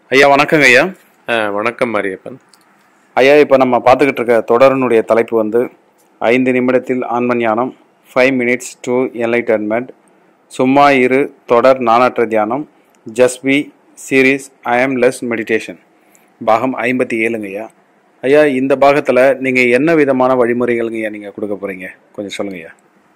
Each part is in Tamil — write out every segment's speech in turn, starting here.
ஐயா வணக்கங்க ஐயா ஆ, வணக்கம் மாரியப்பன் ஐயா இப்போ நம்ம பார்த்துக்கிட்டு இருக்க தொடரினுடைய தலைப்பு வந்து ஐந்து நிமிடத்தில் ஆன்ம ஞானம் ஃபைவ் மினிட்ஸ் டு என்லைட்டன்மெண்ட் சும்மா இரு தொடர் நாணற்ற தியானம் ஜஸ்ட் பி சீரீஸ் ஐ ஆம் லெஸ் மெடிடேஷன் பாகம் ஐம்பத்தி ஏழுங்க ஐயா ஐயா இந்த பாகத்தில் நீங்கள் என்ன விதமான வழிமுறைகள்ங்க ஐயா நீங்கள் கொடுக்க போகிறீங்க கொஞ்சம் சொல்லுங்க ஐயா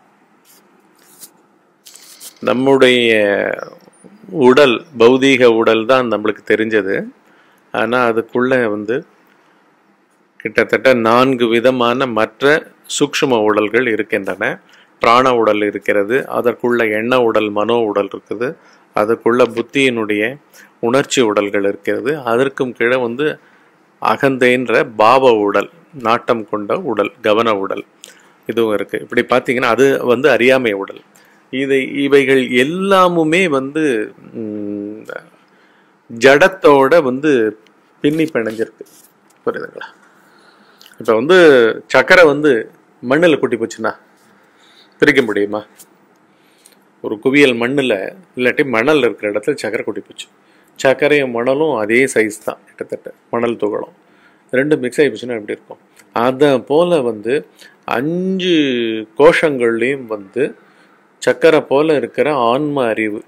நம்முடைய உடல் பௌதீக உடல் தான் நம்மளுக்கு தெரிஞ்சது ஆனால் அதுக்குள்ள வந்து கிட்டத்தட்ட நான்கு விதமான மற்ற சூக்ஷ்ம உடல்கள் இருக்கின்றன பிராண உடல் இருக்கிறது அதற்குள்ள எண்ண உடல் மனோ உடல் இருக்குது அதுக்குள்ள புத்தியினுடைய உணர்ச்சி உடல்கள் இருக்கிறது அதற்கும் கீழே வந்து அகந்தைன்ற பாவ உடல் நாட்டம் கொண்ட உடல் கவன உடல் இதுவும் இருக்கு இப்படி பார்த்தீங்கன்னா அது வந்து அறியாமை உடல் இது இவைகள் எல்லாமுமே வந்து ம், ஜடத்தோட வந்து பின்னி பிணைஞ்சிருக்கு புரியுதுங்களா இப்போ வந்து சக்கரை வந்து மண்ணில் கொட்டி போச்சுன்னா பிரிக்க முடியுமா ஒரு குவியல் மண்ணில் இல்லாட்டி மணல் இருக்கிற இடத்துல சக்கரை கொட்டி போச்சு சர்க்கரையும் மணலும் அதே சைஸ் தான் கிட்டத்தட்ட மணல் துகளும் ரெண்டு மிக்ஸ் ஆகி போச்சுன்னா எப்படி இருக்கும் அதை போல வந்து அஞ்சு கோஷங்கள்லையும் வந்து சக்கரை போல இருக்கிற ஆன்ம அறிவு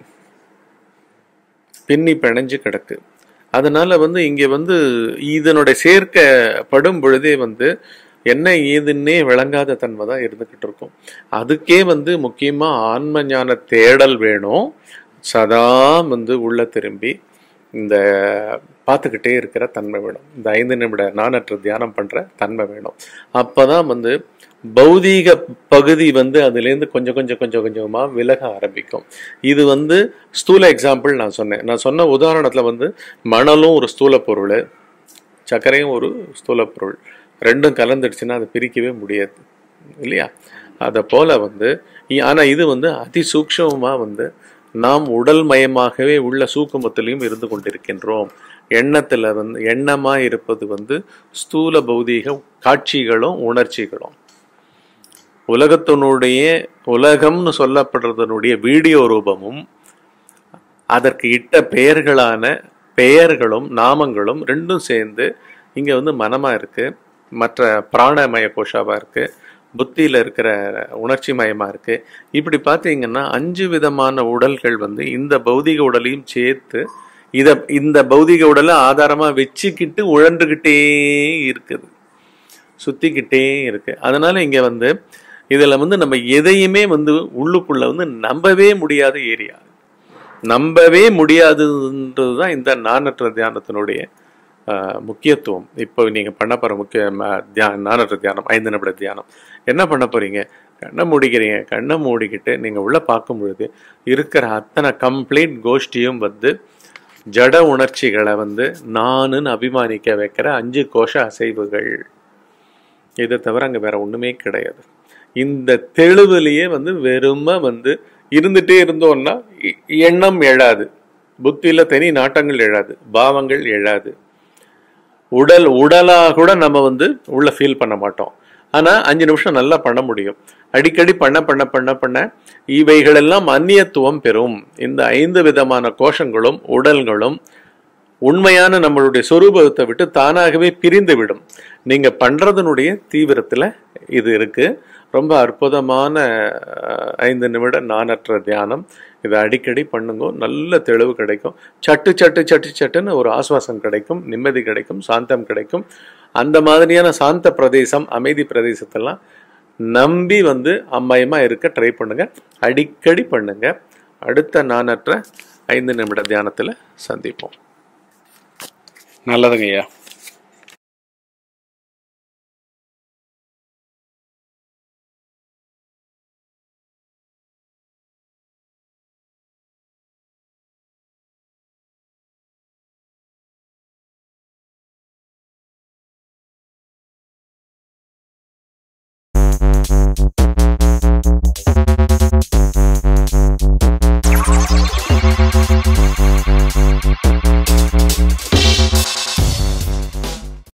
பின்னி பிணைஞ்சு கிடக்கு அதனால வந்து இங்க வந்து இதனுடைய சேர்க்கப்படும் பொழுதே வந்து என்ன ஏதுன்னே விளங்காத தன்மை தான் இருந்துகிட்டு இருக்கும் அதுக்கே வந்து முக்கியமா ஆன்ம ஞான தேடல் வேணும் சதா வந்து உள்ள திரும்பி இந்த பார்த்துக்கிட்டே இருக்கிற தன்மை வேணும் இந்த ஐந்து நிமிட நானற்ற தியானம் பண்ற தன்மை வேணும் அப்பதான் வந்து பௌதீக பகுதி வந்து அதுலேருந்து கொஞ்சம் கொஞ்சம் கொஞ்சம் கொஞ்சமா விலக ஆரம்பிக்கும் இது வந்து ஸ்தூல எக்ஸாம்பிள் நான் சொன்னேன் நான் சொன்ன உதாரணத்துல வந்து மணலும் ஒரு ஸ்தூல பொருள் சர்க்கரையும் ஒரு ஸ்தூல பொருள் ரெண்டும் கலந்துடுச்சுன்னா அதை பிரிக்கவே முடியாது இல்லையா அதை போல வந்து இ- ஆனா இது வந்து அதி சூக்ஷமமா வந்து நாம் உடல் மயமாகவே உள்ள சூக்குமத்திலையும் இருந்து கொண்டிருக்கின்றோம் எண்ணத்துல வந்து எண்ணமா இருப்பது வந்து ஸ்தூல பௌதீக காட்சிகளும் உணர்ச்சிகளும் உலகத்தினுடைய உலகம்னு சொல்லப்படுறதனுடைய வீடியோ ரூபமும் அதற்கு இட்ட பெயர்களான பெயர்களும் நாமங்களும் ரெண்டும் சேர்ந்து இங்க வந்து மனமா இருக்கு மற்ற பிராணமய கோஷாவா இருக்கு புத்தியில இருக்கிற உணர்ச்சி மயமா இருக்கு இப்படி பார்த்தீங்கன்னா அஞ்சு விதமான உடல்கள் வந்து இந்த பௌதிக உடலையும் சேர்த்து இத இந்த பௌதிக உடலை ஆதாரமா வச்சுக்கிட்டு உழன்றுகிட்டே இருக்குது சுத்திக்கிட்டே இருக்கு அதனால இங்க வந்து இதுல வந்து நம்ம எதையுமே வந்து உள்ளுக்குள்ள வந்து நம்பவே முடியாத ஏரியா நம்பவே முடியாதுன்றதுதான் இந்த நானற்ற தியானத்தினுடைய ஆஹ், முக்கியத்துவம் இப்போ நீங்க பண்ண போற முக்கிய ம- தியா நானற்ற தியானம் ஐந்து நிமிட தியானம் என்ன பண்ண போறீங்க கண்ணை மூடிக்கிறீங்க கண்ணை மூடிக்கிட்டு நீங்க உள்ள பார்க்கும் பொழுது இருக்கிற அத்தனை கம்ப்ளீட் கோஷ்டியும் வந்து ஜட உணர்ச்சிகளை வந்து நானுன்னு அபிமானிக்க வைக்கிற அஞ்சு கோஷ அசைவுகள் இதை தவிர அங்க வேற ஒண்ணுமே கிடையாது இந்த தெளிவுலயே வந்து வெறும வந்து இருந்துட்டே இருந்தோம்னா எ- எண்ணம் எழாது புத்தியில தனி நாட்டங்கள் எழாது பாவங்கள் எழாது உடல் உடலா கூட நம்ம வந்து உள்ள ஃபீல் பண்ண மாட்டோம் ஆனா அஞ்சு நிமிஷம் நல்லா பண்ண முடியும் அடிக்கடி பண்ண பண்ண பண்ண பண்ண இவைகளெல்லாம் அந்நியத்துவம் பெறும் இந்த ஐந்து விதமான கோஷங்களும் உடல்களும் உண்மையான நம்மளுடைய சொரூபத்தை விட்டு தானாகவே பிரிந்து விடும் நீங்க பண்றதனுடைய தீவிரத்துல இது இருக்கு ரொம்ப அற்புதமான அஹ், ஐந்து நிமிட நானற்ற தியானம் இதை அடிக்கடி பண்ணுங்க நல்ல தெளிவு கிடைக்கும் சட்டு சட்டு சட்டு சட்டுன்னு ஒரு ஆஸ்வாசம் கிடைக்கும் நிம்மதி கிடைக்கும் சாந்தம் கிடைக்கும் அந்த மாதிரியான சாந்த பிரதேசம் அமைதி பிரதேசத்தெல்லாம் நம்பி வந்து அம்மாயமா இருக்க ட்ரை பண்ணுங்க அடிக்கடி பண்ணுங்க அடுத்த நானற்ற ஐந்து நிமிட தியானத்துல சந்திப்போம் நல்லதுங்க ஐயா